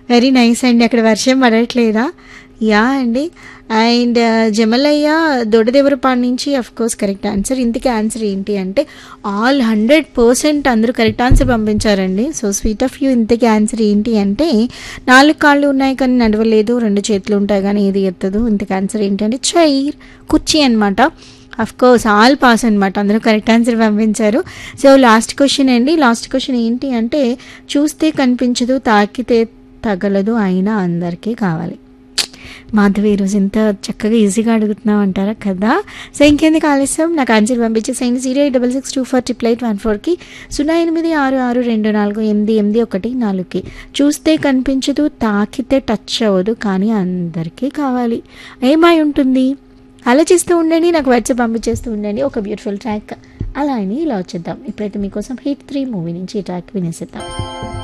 very nice అండి అక్కడ వర్షం పడట్లేదా యా అండి అండ్ జమలయ్య దొడ్డదేవరపాడు నుంచి అఫ్ కోర్స్ కరెక్ట్ ఆన్సర్ ఇంతకీ ఆన్సర్ ఏంటి అంటే ఆల్ హండ్రెడ్ పర్సెంట్ అందరూ కరెక్ట్ ఆన్సర్ పంపించారండి సో స్వీట్ ఆఫ్ యూ ఇంతకీ ఆన్సర్ ఏంటి అంటే నాలుగు కాళ్ళు ఉన్నాయి కానీ నడవలేదు రెండు చేతులు ఉంటాయి కానీ ఏది ఎత్తదు ఇంతకీ ఆన్సర్ ఏంటంటే చైర్ కుర్చీ అనమాట అఫ్ కోర్స్ ఆల్ పాస్ అనమాట అందరూ కరెక్ట్ ఆన్సర్ పంపించారు సో లాస్ట్ క్వశ్చన్ అండి లాస్ట్ క్వశ్చన్ ఏంటి అంటే చూస్తే కనిపించదు తాకితే తగలదు అయినా అందరికీ కావాలి మాధవి ఈరోజు ఎంత చక్కగా ఈజీగా అడుగుతున్నావు అంటారా కదా సో ఇంకెందుకు ఆలస్యం నాకు ఆన్సర్ పంపించేసేయండి zero eight double six two four triple eight one ఫోర్కి సున్నా ఎనిమిది ఆరు ఆరు రెండు నాలుగు ఎనిమిది ఎనిమిది ఒకటి నాలుగుకి చూస్తే కనిపించదు తాకితే టచ్ అవ్వదు కానీ అందరికీ కావాలి ఏమై ఉంటుంది ఆలోచిస్తూ ఉండండి నాకు వాట్సాప్ పంపించేస్తూ ఉండండి ఒక బ్యూటిఫుల్ ట్రాక్ అలా అని ఇలా వచ్చేద్దాం ఇప్పుడైతే మీకోసం హిట్ త్రీ మూవీ నుంచి ఈ ట్రాక్ వినేసేద్దాం